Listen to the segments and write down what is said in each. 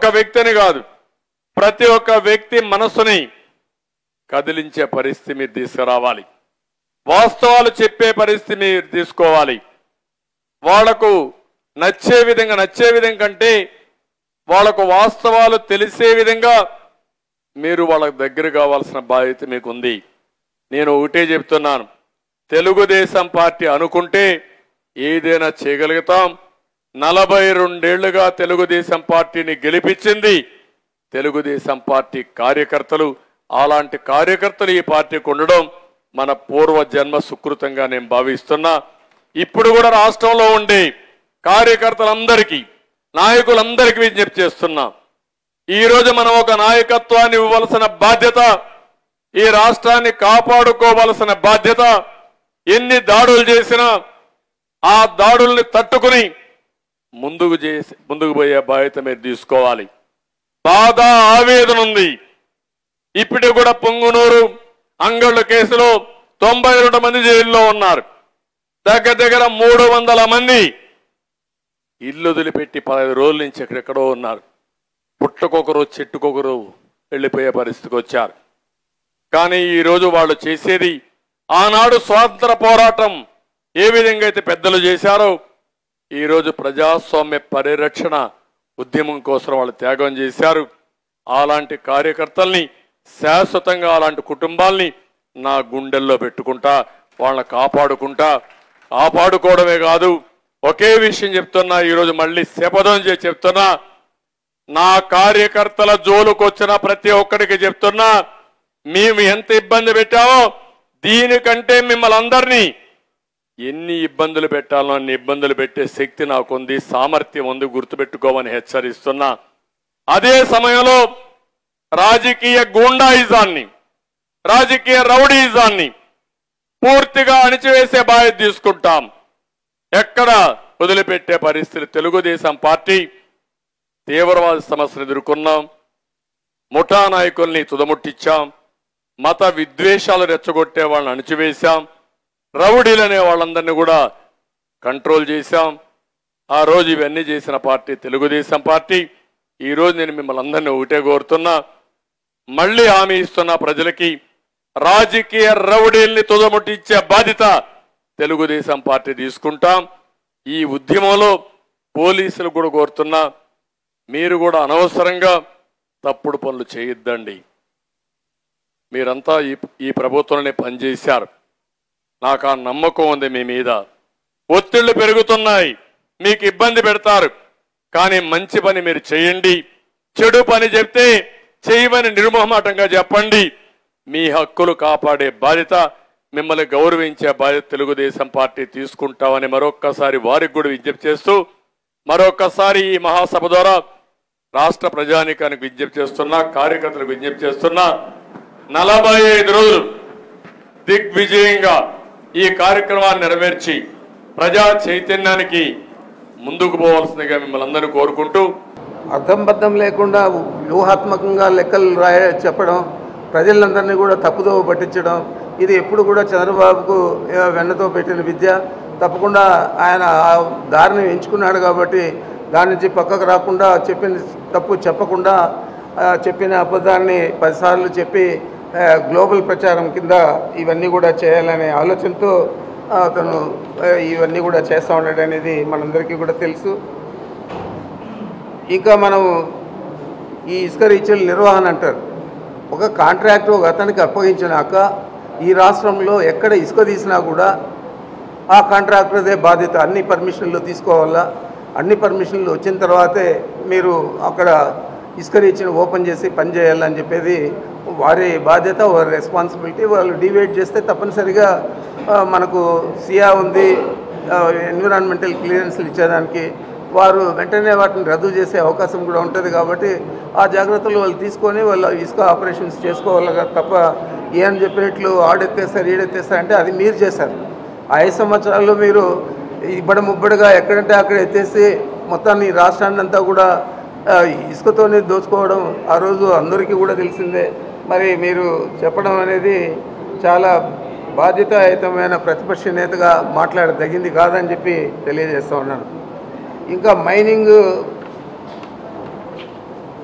ఒక్క వ్యక్తిని కాదు ప్రతి ఒక్క వ్యక్తి మనసుని కదిలించే పరిస్థితి మీరు తీసుకురావాలి వాస్తవాలు చెప్పే పరిస్థితి మీరు తీసుకోవాలి వాళ్లకు నచ్చే విధంగా నచ్చే విధంగా కంటే వాళ్లకు వాస్తవాలు తెలిసే విధంగా మీరు వాళ్ళకు దగ్గర కావాల్సిన బాధ్యత మీకు ఉంది నేను ఒకటే చెప్తున్నాను తెలుగుదేశం పార్టీ అనుకుంటే ఏదైనా చేయగలుగుతాం నలభై రెండేళ్లుగా తెలుగుదేశం పార్టీని గెలిపించింది తెలుగుదేశం పార్టీ కార్యకర్తలు అలాంటి కార్యకర్తలు ఈ పార్టీకి ఉండడం మన పూర్వ జన్మ సుకృతంగా నేను భావిస్తున్నా ఇప్పుడు కూడా రాష్ట్రంలో ఉండే కార్యకర్తలందరికీ నాయకులందరికీ విజ్ఞప్తి చేస్తున్నా ఈ రోజు మనం ఒక నాయకత్వాన్ని ఇవ్వవలసిన బాధ్యత ఈ రాష్ట్రాన్ని కాపాడుకోవలసిన బాధ్యత ఎన్ని దాడులు చేసినా ఆ దాడుల్ని తట్టుకుని ముందుకు చేసి ముందుకు పోయే బాధ్యత మీరు తీసుకోవాలి బాధ ఆవేదన ఉంది ఇప్పటి కూడా పొంగునూరు అంగళ్ళ కేసులో తొంభై రెండు మంది జైల్లో ఉన్నారు దగ్గర దగ్గర మూడు వందల మంది ఇల్లు వదిలిపెట్టి పదహైదు రోజుల నుంచి ఎక్కడెక్కడో ఉన్నారు పుట్టకొకరు చెట్టుకొకరు వెళ్ళిపోయే పరిస్థితికి వచ్చారు కానీ ఈరోజు వాళ్ళు చేసేది ఆనాడు స్వాతంత్ర పోరాటం ఏ విధంగా అయితే పెద్దలు చేశారో ఈరోజు ప్రజాస్వామ్య పరిరక్షణ ఉద్యమం కోసం వాళ్ళు త్యాగం చేశారు అలాంటి కార్యకర్తల్ని శాశ్వతంగా అలాంటి కుటుంబాల్ని నా గుండెల్లో పెట్టుకుంటా వాళ్ళని కాపాడుకుంటా కాపాడుకోవడమే కాదు ఒకే విషయం చెప్తున్నా ఈరోజు మళ్ళీ శపథం చేసి చెప్తున్నా నా కార్యకర్తల జోలుకు వచ్చిన ప్రతి ఒక్కడికి చెప్తున్నా మేము ఎంత ఇబ్బంది పెట్టామో దీనికంటే మిమ్మల్ని అందరినీ ఎన్ని ఇబ్బందులు పెట్టాలో అన్ని ఇబ్బందులు పెట్టే శక్తి నాకుంది సామర్థ్యం ఉంది గుర్తుపెట్టుకోమని హెచ్చరిస్తున్నా అదే సమయంలో రాజకీయ గూండాయిజాన్ని రాజకీయ రౌడీయిజాన్ని పూర్తిగా అణిచివేసే బాధ్యత తీసుకుంటాం ఎక్కడ వదిలిపెట్టే పరిస్థితి తెలుగుదేశం పార్టీ తీవ్రవాద సమస్యను ఎదుర్కొన్నాం ముఠా నాయకుల్ని తుదముట్టించాం మత విద్వేషాలు రెచ్చగొట్టే వాళ్ళని అణిచివేశాం రౌడీలనే వాళ్ళందరినీ కూడా కంట్రోల్ చేశాం ఆ రోజు ఇవన్నీ చేసిన పార్టీ తెలుగుదేశం పార్టీ ఈ రోజు నేను మిమ్మల్ని అందరినీ ఒకటే కోరుతున్నా మళ్ళీ హామీ ఇస్తున్న ప్రజలకి రాజకీయ రౌడీల్ని తుదముట్టించే బాధ్యత తెలుగుదేశం పార్టీ తీసుకుంటాం ఈ ఉద్యమంలో పోలీసులు కూడా కోరుతున్నా మీరు కూడా అనవసరంగా తప్పుడు పనులు చేయొద్దండి మీరంతా ఈ ఈ ప్రభుత్వంలోనే పనిచేశారు నాకు ఆ నమ్మకం ఉంది మీ మీద ఒత్తిళ్లు పెరుగుతున్నాయి మీకు ఇబ్బంది పెడతారు కానీ మంచి పని మీరు చేయండి చెడు పని చెప్తే చేయమని నిర్మోహమాటంగా చెప్పండి మీ హక్కులు కాపాడే బాధ్యత మిమ్మల్ని గౌరవించే బాధ్యత తెలుగుదేశం పార్టీ తీసుకుంటామని మరొక్కసారి వారికి కూడా విజ్ఞప్తి చేస్తూ మరొక్కసారి ఈ మహాసభ ద్వారా రాష్ట్ర ప్రజానికానికి విజ్ఞప్తి చేస్తున్నా కార్యకర్తలకు విజ్ఞప్తి చేస్తున్నా నలభై ఐదు రోజులు దిగ్విజయంగా ఈ కార్యక్రమాన్ని నెరవేర్చి ప్రజా చైతన్యానికి ముందుకు పోవాల్సిందిగా మిమ్మల్ని అందరినీ కోరుకుంటూ అర్థం బద్ధం లేకుండా వ్యూహాత్మకంగా లెక్కలు రాయ చెప్పడం ప్రజలందరినీ కూడా తప్పుదోవ పట్టించడం ఇది ఎప్పుడు కూడా చంద్రబాబుకు ఏ, వెన్నతో పెట్టిన విద్య తప్పకుండా ఆయన ఆ దారిని ఎంచుకున్నాడు కాబట్టి దాని నుంచి పక్కకు రాకుండా చెప్పిన తప్పు చెప్పకుండా ఆ, చెప్పిన అబద్ధాన్ని పదిసార్లు చెప్పి ఆ, గ్లోబల్ ప్రచారం కింద ఇవన్నీ కూడా చేయాలనే ఆలోచనతో ఆ, అతను ఆ, ఇవన్నీ కూడా చేస్తూ ఉన్నాడు అనేది మనందరికీ కూడా తెలుసు ఇంకా మనం ఈ ఇసుక రీచుల నిర్వహణ అంటారు ఒక కాంట్రాక్ట్ ఒక అతనికి అప్పగించినాక ఈ రాష్ట్రంలో ఎక్కడ ఇసుక తీసినా కూడా ఆ కాంట్రాక్టర్దే బాధ్యత అన్ని పర్మిషన్లు తీసుకోవాలా అన్ని పర్మిషన్లు వచ్చిన తర్వాతే మీరు అక్కడ ఇసుక రీచ్ని ఓపెన్ చేసి పని చేయాలని చెప్పేది వారి బాధ్యత వారి రెస్పాన్సిబిలిటీ వాళ్ళు డివైడ్ చేస్తే తప్పనిసరిగా ఆ, మనకు సియా ఉంది ఎన్విరాన్మెంటల్ క్లియరెన్స్లు ఇచ్చేదానికి వారు వెంటనే వాటిని రద్దు చేసే అవకాశం కూడా ఉంటుంది కాబట్టి ఆ జాగ్రత్తలు వాళ్ళు తీసుకొని వాళ్ళ ఇసుక ఆపరేషన్స్ చేసుకోవాలి కదా తప్ప ఏం చెప్పినట్లు ఆడెత్తేస్తారు ఈడెత్తేస్తారు అంటే అది మీరు చేశారు ఆ ఐదు సంవత్సరాల్లో మీరు ఇబ్బడ ముబ్బడిగా ఎక్కడంటే అక్కడ ఎత్తేసి మొత్తాన్ని రాష్ట్రాన్ని అంతా కూడా ఆ, ఇసుకతోనే దోచుకోవడం ఆ రోజు అందరికీ కూడా తెలిసిందే మరి మీరు చెప్పడం అనేది చాలా బాధ్యతాయుతమైన ప్రతిపక్ష నేతగా మాట్లాడదగింది కాదని చెప్పి తెలియజేస్తూ ఉన్నాను ఇంకా మైనింగ్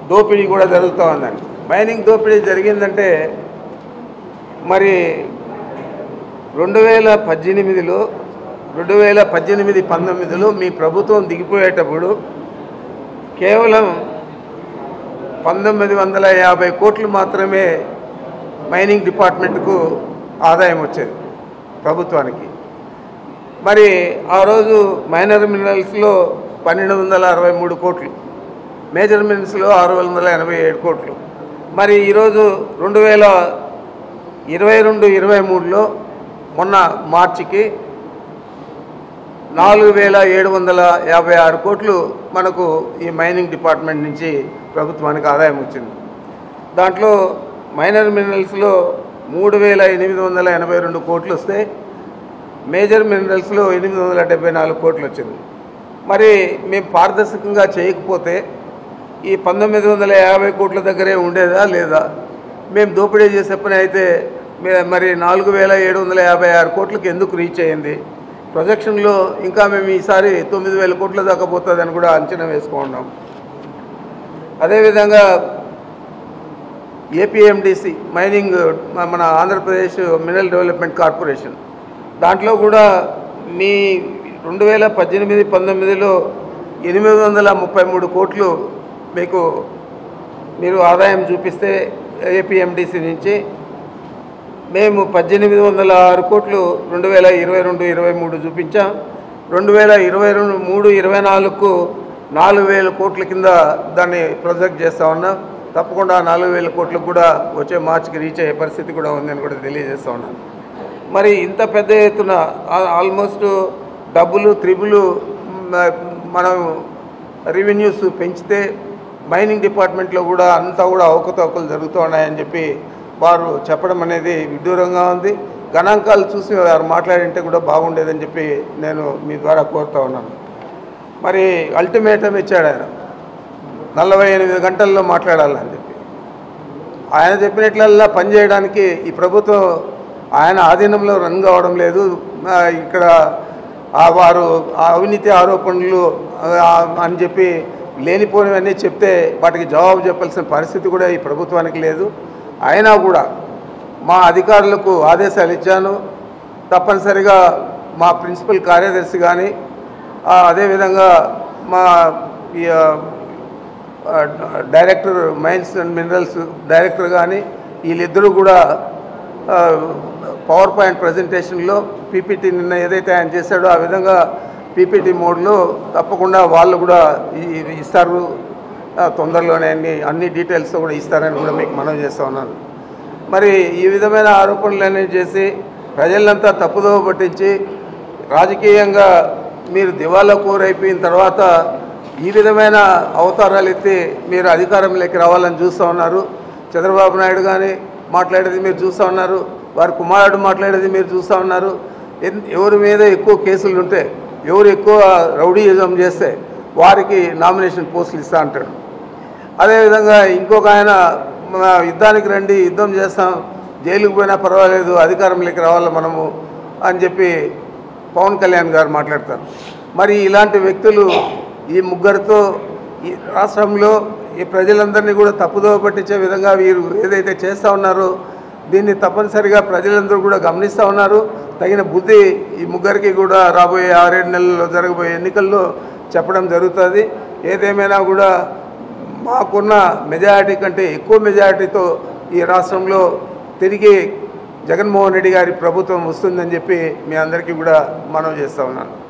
దోపిడీ కూడా జరుగుతూ ఉందండి మైనింగ్ దోపిడీ జరిగిందంటే మరి రెండు వేల పద్దెనిమిదిలో రెండు వేల పద్దెనిమిది పంతొమ్మిదిలో మీ ప్రభుత్వం దిగిపోయేటప్పుడు కేవలం పంతొమ్మిది వందల యాభై కోట్లు మాత్రమే మైనింగ్ డిపార్ట్మెంట్కు ఆదాయం వచ్చేది ప్రభుత్వానికి మరి ఆ రోజు మైనర్ మినరల్స్లో పన్నెండు వందల అరవై మూడు కోట్లు మేజర్ మినరల్స్లో ఆరు వందల ఎనభై ఏడు కోట్లు మరి ఈరోజు రెండు వేల ఇరవై రెండు ఇరవై మూడులో మొన్న మార్చికి నాలుగు వేల ఏడు వందల యాభై ఆరు కోట్లు మనకు ఈ మైనింగ్ డిపార్ట్మెంట్ నుంచి ప్రభుత్వానికి ఆదాయం వచ్చింది దాంట్లో మైనర్ మినరల్స్లో మూడు వేల ఎనిమిది వందల ఎనభై రెండు కోట్లు వస్తే మేజర్ మినరల్స్లో ఎనిమిది వందల డెబ్బై నాలుగు కోట్లు వచ్చింది మరి మేము పారదర్శకంగా చేయకపోతే ఈ పంతొమ్మిది వందల యాభై కోట్ల దగ్గరే ఉండేదా లేదా మేము దోపిడీ చేసే పని అయితే మే- మరి నాలుగు వేల ఏడు వందల యాభై ఆరు కోట్లకి ఎందుకు రీచ్ అయ్యింది ప్రొజెక్షన్లో ఇంకా మేము ఈసారి తొమ్మిది వేల కోట్ల దాకా పోతుందని కూడా అంచనా వేసుకున్నాం అదేవిధంగా ఏపీఎండిసి మైనింగ్ మ- మన ఆంధ్రప్రదేశ్ మినరల్ డెవలప్మెంట్ కార్పొరేషన్ దాంట్లో కూడా మీ రెండు వేల పద్దెనిమిది పంతొమ్మిదిలో ఎనిమిది వందల ముప్పై మూడు కోట్లు మీకు మీరు ఆదాయం చూపిస్తే ఏపీఎండిసి నుంచి మేము పద్దెనిమిది వందల ఆరు కోట్లు రెండు వేల ఇరవై రెండు ఇరవై మూడు చూపించాం రెండు వేల ఇరవై రెండు మూడు ఇరవై నాలుగుకు నాలుగు వేల కోట్ల కింద దాన్ని ప్రొజెక్ట్ చేస్తా ఉన్నాం తప్పకుండా నాలుగు వేల కోట్లకు కూడా వచ్చే మార్చికి రీచ్ అయ్యే పరిస్థితి కూడా ఉందని కూడా తెలియజేస్తా ఉన్నాను మరి ఇంత పెద్ద ఎత్తున ఆ- ఆల్మోస్ట్ డబ్బులు త్రిబులు మ- మనం రెవెన్యూస్ పెంచితే మైనింగ్ డిపార్ట్మెంట్లో కూడా అంతా కూడా అవకతవకలు జరుగుతూ ఉన్నాయని చెప్పి వారు చెప్పడం అనేది విడ్డూరంగా ఉంది గణాంకాలు చూసి వారు మాట్లాడింటే కూడా బాగుండేదని చెప్పి నేను మీ ద్వారా కోరుతా ఉన్నాను మరి అల్టిమేటం ఇచ్చాడు ఆయన నలభై ఎనిమిది గంటల్లో మాట్లాడాలని చెప్పి ఆయన చెప్పినట్లల్లా పనిచేయడానికి ఈ ప్రభుత్వం ఆయన ఆధీనంలో రన్ కావడం లేదు ఆ, ఇక్కడ ఆ వారు ఆ అవినీతి ఆరోపణలు ఆ, అని చెప్పి లేనిపోనివన్నీ చెప్తే వాటికి జవాబు చెప్పాల్సిన పరిస్థితి కూడా ఈ ప్రభుత్వానికి లేదు అయినా కూడా మా అధికారులకు ఆదేశాలు ఇచ్చాను తప్పనిసరిగా మా ప్రిన్సిపల్ కార్యదర్శి కానీ అదేవిధంగా మా ఈ ఆ, ఆ, director mines and minerals director కానీ వీళ్ళిద్దరూ కూడా ఆ, పవర్ పాయింట్ ప్రజెంటేషన్లో పీపీటీ నిన్న ఏదైతే ఆయన చేశాడో ఆ విధంగా పీపీటీ మోడ్లో తప్పకుండా వాళ్ళు కూడా ఈ- ఇది ఇస్తారు ఆ, తొందరలోనే అన్ని అన్ని డీటెయిల్స్ కూడా ఇస్తారని కూడా మీకు మనవి చేస్తా ఉన్నాను మరి ఈ విధమైన ఆరోపణలన్నీ చేసి ప్రజలంతా తప్పుదోవ పట్టించి రాజకీయంగా మీరు దివాలా కోరైపోయిన తర్వాత ఈ విధమైన అవతారాలు ఎత్తి మీరు అధికారంలోకి రావాలని చూస్తూ ఉన్నారు చంద్రబాబు నాయుడు కానీ మాట్లాడేది మీరు చూస్తూ ఉన్నారు వారి కుమారుడు మాట్లాడేది మీరు చూస్తూ ఉన్నారు ఎన్- ఎవరి మీద ఎక్కువ కేసులు ఉంటే ఎవరు ఎక్కువ రౌడీయిజం చేస్తే వారికి నామినేషన్ పోస్టులు ఇస్తా అంటాడు అదేవిధంగా ఇంకొక ఆయన "మన యుద్ధానికి రండి యుద్ధం చేస్తాం జైలుకు పోయినా పర్వాలేదు అధికారంలోకి రావాలి మనము అని చెప్పి పవన్ కళ్యాణ్ గారు మాట్లాడతారు మరి ఇలాంటి వ్యక్తులు ఈ ముగ్గురితో ఈ రాష్ట్రంలో ఈ ప్రజలందరినీ కూడా తప్పుదోవ పట్టించే విధంగా వీరు ఏదైతే చేస్తూ ఉన్నారో దీన్ని తప్పనిసరిగా ప్రజలందరూ కూడా గమనిస్తూ ఉన్నారు తగిన బుద్ధి ఈ ముగ్గురికి కూడా రాబోయే ఆరేడు నెలల్లో జరగబోయే ఎన్నికల్లో చెప్పడం జరుగుతుంది ఏదేమైనా కూడా మాకున్న మెజారిటీ కంటే ఎక్కువ మెజారిటీతో ఈ రాష్ట్రంలో తిరిగి జగన్మోహన్ రెడ్డి గారి ప్రభుత్వం వస్తుందని చెప్పి మీ అందరికీ కూడా మనవి చేస్తా ఉన్నాను